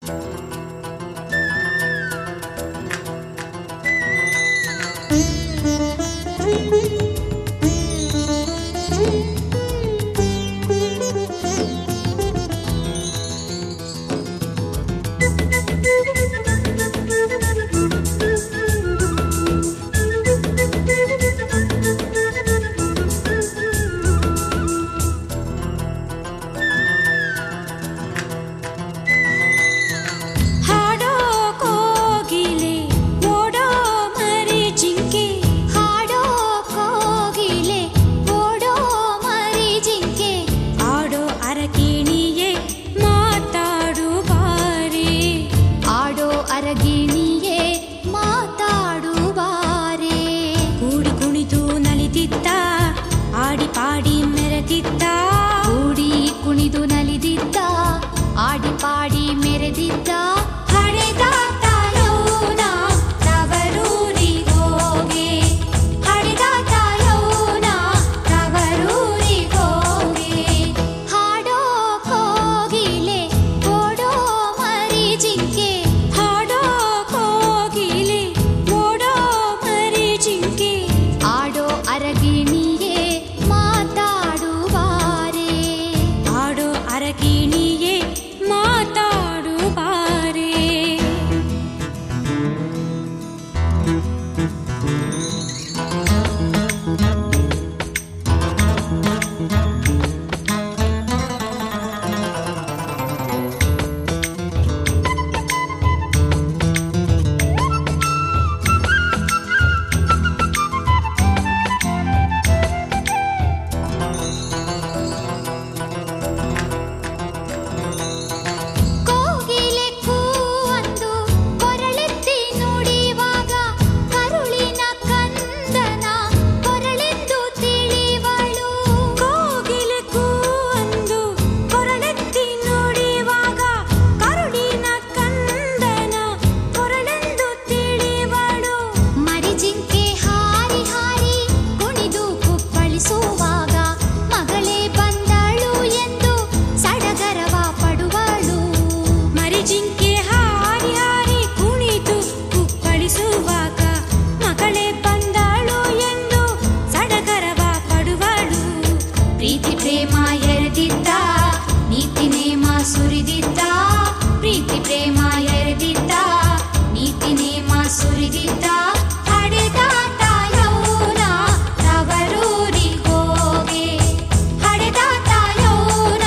ಹಾಡೋ ಕೋಗಿಲೆ ಓಡೋ ಮರಿ ಜಿಂಕೆ ಹಾಡೋ ಕೋಗಿಲೆ ಓಡೋ ಮರಿ ಜಿಂಕೆ ಆಡೋ ಅರಗಿಣಿಯೇ ಮಾತಾಡು ಬಾರೆ ಆಡೋ ಅರಗಿಣಿಯೇ ಮಾತಾಡು ಬಾರೆ ಕೂಡಿ ಕುಣಿದು ನಲಿದಿದ್ದ ಆಡಿ ಪಾಡಿ ಮೆರೆದಿದ್ದ ಕೂಡಿ ಕುಣಿದು ನಲಿದಿದ್ದ ಆಡಿ ಪಾಡಿ ಮೆರೆದಿದ್ದ ಹಡೆದ ತಾಯೌನ ತವರೂರಿಗೋಗೆ ಹಡೆದ ತಾಯೌನ ತವರೂರಿಗೋಗೆ ಹಾಡೋ ಕೋಗಿಲೆ ಓಡೋ ಮರಿ ಜಿಂಕೆ ಹಾಡೋ ಕೋಗಿಲೆ ಓಡೋ ಮರಿ ಜಿಂಕೆ ಆಡೋ ಅರಗಿಣಿಯೇ ಮಾತಾಡು ಬಾರೆ ಆಡೋ ಅರಗಿಣಿಯೇ ಮಾತಾಡು ಬಾರೆ ಕೋಗಿಲೆ ಕೂವಂದು ಕೊರಳೆತ್ತಿ ನುಡಿವಾಗ ಕರುಳಿನ ಕಂದನ ಕೊರಳೆಂದು ತಿಳಿವಳು ಕೋಗಿಲೆ ಕೂವಂದು ಕೊರಳೆತ್ತಿ ನುಡಿವಾಗ ಕರುಳಿನ ಕಂದನ ಕೊರಳೆಂದು ತಿಳಿವಳು ಮರಿ ಜಿಂಕೆ ಹಾರಿ ಹಾರಿ ಕುಣಿದು ಕುಪ್ಪಳಿಸುವಾಗ ಮಗಳೇ ಬಂದಳು ಎಂದು ಸಡಗರವ ಪಡುವಳು ಮರಿ ಜಿಂಕೆ ಹಾರಿ ಹಾರಿ ಕುಣಿದು ಕುಪ್ಪಳಿಸುವಾಗ ಮಗಳೇ ಬಂದಾಳು ಎಂದು ಸಡಗರವ ಪಡುವಳು ಪ್ರೀತಿ ಪ್ರೇಮ ಎರೆದಿದ್ದ ನೀತಿ ನೇಮ ಸುರಿದಿದ್ದ ಪ್ರೀತಿ ಪ್ರೇಮ ಎರೆದಿದ್ದ ನೀತಿ ನೇಮ ಸುರಿದಿದ್ದ ಹಡೆದ ತಾಯೌನ ತವರೂರಿಗೋಗೆ ಹಡೆದ ತಾಯೌನ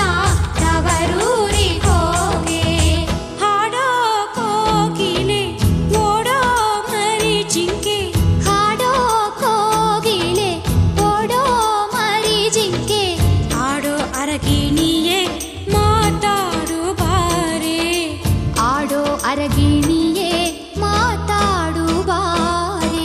ತವರೂರಿಗೋಗೆ ಹಾಡೋ ಕೋಗಿಲೆ ಓಡೋ ಮರಿ ಜಿಂಕೆ ಹಾಡೋ ಕೋಗಿಲೆ ಓಡೋ ಮರಿ ಜಿಂಕೆ ಆಡೋ ಅರಗಿಣಿಯೇ ಮಾತಾಡು ಬಾರೆ ಆಡೋ ಅರಗಿಣಿಯೇ ಮಾತಾಡು ಬಾರೆ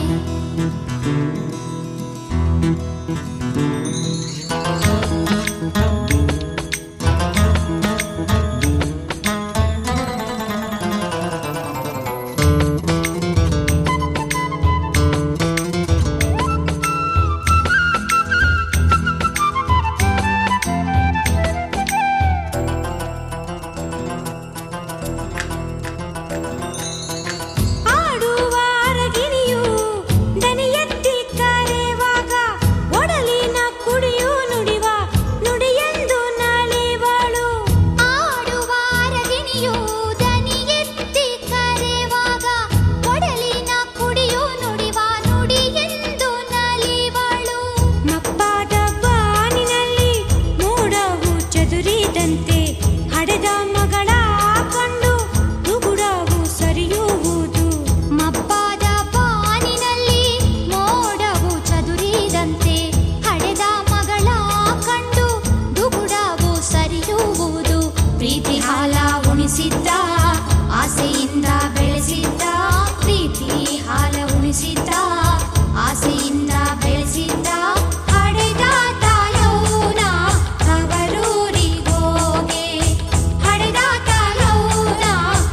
ಆಡುವ ಅರಗಿಣಿಯು ದನಿ ಎತ್ತಿ ಕರೆವಾಗ ಒಡಲಿನ ಕುಡಿಯು ನುಡಿವ ನುಡಿಯೆಂದು ನಲಿವಳು ಆಡುವ ಅರಗಿಣಿಯು ದನಿ ಎತ್ತಿ ಕರೆವಾಗ ಒಡಲಿನ ಕುಡಿಯು ನುಡಿವ ನುಡಿ ಎಂದು ನಲಿವಳು ಮಪ್ಪಾದ ಬಾನಿನಲ್ಲಿ ಮೋಡವು ಚದುರಿದಂತೆ ಹಡೆದ ಮಗಳ ಕಂಡು ನುಗುಡವು ಸರಿಯುವುದು ಮಬ್ಬಾದ ಬಾನಿನಲ್ಲಿ ಮೋಡವು ಚದುರಿದಂತೆ ಹಡೆದ ಮಗಳ ಕಂಡು ದುಗುಡವು ಸರಿಯುವುದು ಪ್ರೀತಿ ಹಾಲ ಉಣಿಸಿದ್ದ ಆಸೆಯಿಂದ ಬೆಳೆಸಿದ್ದ ಪ್ರೀತಿ ಹಾಲ ಉಣಿಸಿದ್ದ ಆಸೆಯಿಂದ ಬೆಳೆಸಿದ್ದ ಹಡೆದ ತಾಯೌನ ತವರೂರಿಗೋಗೆ ಹಡೆದ ತಾಯೌನ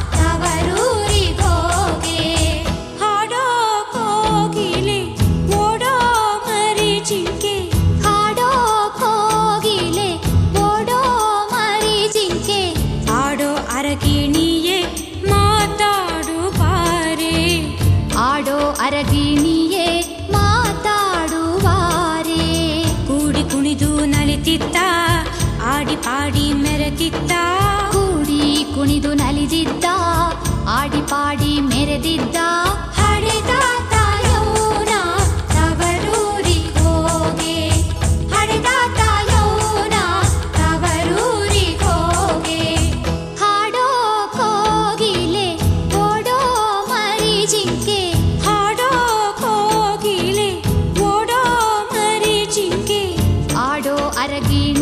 ತವರೂರಿಗೋಗೆ ಹಾಡೋ ಕೋಗಿಲೆ ಓಡೋ ಮರಿ ಜಿಂಕೆ ಹಾಡೋ ಕೋಗಿಲೆ ಓಡೋ ಮರಿ ಜಿಂಕೆ ಆಡೋ ಅರಗಿಣಿಯೇ ಪುಳಕಿತ್ತ ಕೂಡಿ ಕುಣಿದು ನಲಿದಿದ್ದ ಆಡಿ ಪಾಡಿ ಮೆರೆದಿದ್ದ ಹಡೆದಾತ ಯೌನ ತವರೂರಿಗ್ ಹೋಗೆ ಹಡೆದಾತ ಯೌನ ತವರೂರಿಗ್ ಹೋಗೆ ಹಾಡೋ ಕೋಗಿಲೆ ಓಡೋ ಮರಿ ಜಿಂಕೆ ಹಾಡೋ ಕೋಗಿಲೆ ಓಡೋ ಮರಿ ಜಿಂಕೆ ಆಡೋ ಅರಗಿಣ